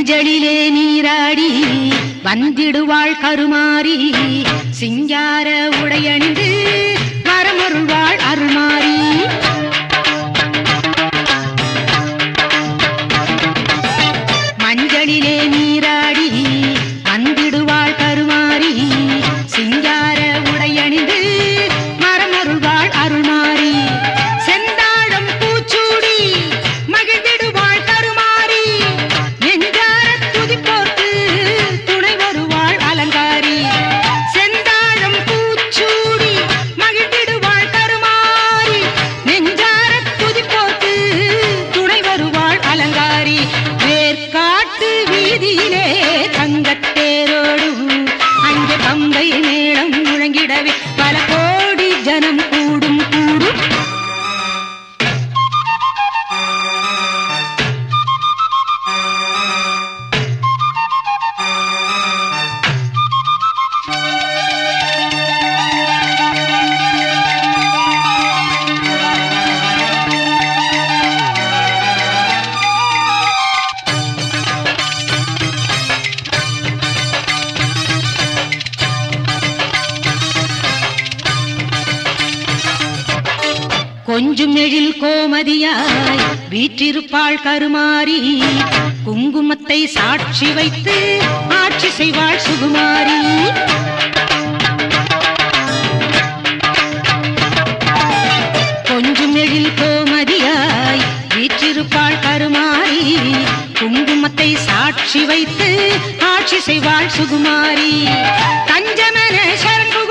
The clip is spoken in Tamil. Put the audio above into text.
மஞ்சளிலே நீராடி வந்திடுவாள் கருமாரி சிங்கார உடையணிந்து வரமருள்வாள் அருள்மாரி மஞ்சளிலே நீராடி வந்திடுவாள் கருமாரி சிங்கார உடையணிந்து மரமருள்வாள் அருள்மாரி செந்தாழம் பூச்சூடி மகிழ்ந்திடுவாள் கருமாரி நெஞ்சார துதிப்போர்க்கு துணை வருவாள் அலங்காரி செந்தாழம் பூச்சூடி மகிழ்ந்திடுவாள் கருமாரி நெஞ்சார துதிப்போர்க்கு துணை வருவாள் அலங்காரி வேர்க்காட்டு வீதியிலே தங்கத்தேரோடும் அங்கே பம்பை மேளம் முழங்கிடவே பல கோடி ஜனம் கூடும் கூடும் கொஞ்சும் எழில் கோமதியாய் வீற்றிருப்பாள் கருமாரி குங்குமத்தை சாட்சி வைத்து ஆட்சி செய்வாள் சுகுமாரி கொஞ்சும் எழில் கோமதியாய் வீற்றிருப்பாள் கருமாரி குங்குமத்தை சாட்சி வைத்து ஆட்சி செய்வாள் சுகுமாரி கஞ்சமன சரண்